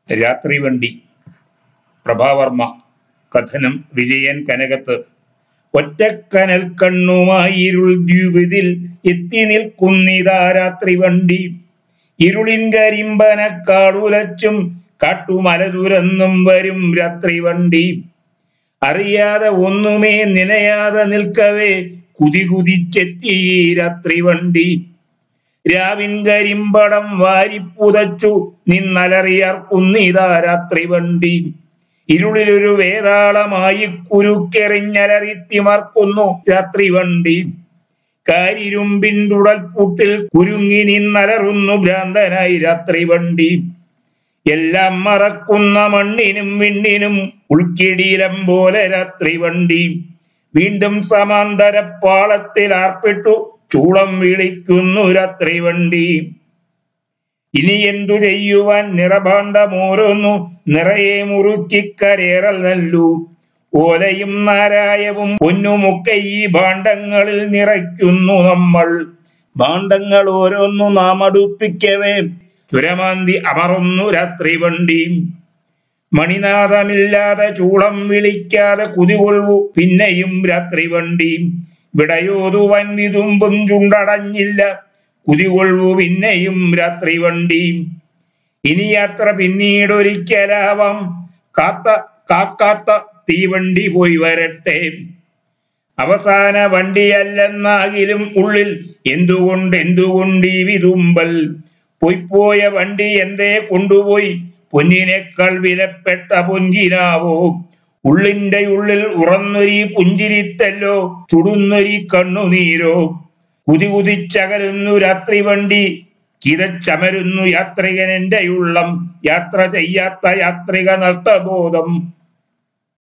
രാത്രി വണ്ടി പ്രഭാവർമ്മ കഥനം വിജയൻ കനകത്ത് ഒറ്റക്കനൽ കണ്ണുമായിരുൾ ദ്വീപിതിൽ എത്തി നിൽക്കുന്നിതാ രാത്രി വണ്ടി ഇരുളിൻ കരിമ്പനക്കാടുലച്ചും കാട്ടുമല തുരന്നും വരും രാത്രി വണ്ടി അറിയാതെ ഒന്നുമേ നിലയാതെ നിൽക്കവേ കുതി കുതിച്ചെത്തി ഈ രാത്രി വണ്ടി രാവിൻ കരിമ്പടം വാരിപ്പുതച്ചു നിന്നലറിയാർക്കുന്നിതാ രാത്രി വണ്ടി ഇരുളിലൊരു വേതാളമായി കുരുക്കെറിഞ്ഞലറിത്തിമർക്കുന്നു രാത്രി വണ്ടി കാരിരുമ്പിൻ തുടൽപൂട്ടിൽ കുരുങ്ങി നിന്നലറുന്നു ഭ്രാന്തനായി രാത്രി വണ്ടി എല്ലാം മറക്കുന്ന മണ്ണിനും വിണ്ണിനും ഉൾക്കിടീലം പോലെ രാത്രി വണ്ടി വീണ്ടും സമാന്തര പാളത്തിൽ ആർപ്പിട്ടു ചൂളം വിളിക്കുന്നു രാത്രി വണ്ടി ഇനി എന്തു ചെയ്യുവാൻ നിറഭാണ്ഡമോരോന്നു നിറയെ മുറുക്കിക്കരേറൽ നല്ലു ഓലയും നാരായവും പൊന്നുമൊക്കെ ഈ ഭാണ്ഡങ്ങളിൽ നിറയ്ക്കുന്നു നമ്മൾ ഭാണ്ഡങ്ങൾ ഓരോന്നു നാം അടുപ്പിക്കവേ ചുരമാന്തി അമറുന്നു രാത്രി വണ്ടി മണിനാഥമില്ലാതെ ചൂളം വിളിക്കാതെ കുതികൊള്ളു പിന്നെയും രാത്രി വണ്ടി വിടയോതുവൻ വിതുമ്പും ചുണ്ടടഞ്ഞില്ല കുതികൊള്ളു പിന്നെയും രാത്രി വണ്ടി ഇനി യാത്ര പിന്നീടൊരിക്കലാവാം കാത്ത കാക്കാത്ത തീവണ്ടി പോയി വരട്ടെ അവസാന വണ്ടിയല്ലെന്നാകിലും ഉള്ളിൽ എന്തുകൊണ്ട് എന്തുകൊണ്ട് ഈ വിതുമ്പൽ പൊയ്പോയ വണ്ടി എന്തേ കൊണ്ടുപോയി പൊന്നിനേക്കാൾ വിലപ്പെട്ട പൊഞ്ചിനാവോ ഉള്ളിന്റെ ഉള്ളിൽ ഉറന്നൊരി പുഞ്ചിരിത്തല്ലോ ചുടുന്നൊരി കണ്ണുനീരോ കുതി കുതിച്ചകലുന്നു രാത്രി വണ്ടി കിതച്ചമരുന്നു യാത്രികൻ എന്റെ ഉള്ളം യാത്ര ചെയ്യാത്ത യാത്രിക നഷ്ടബോധം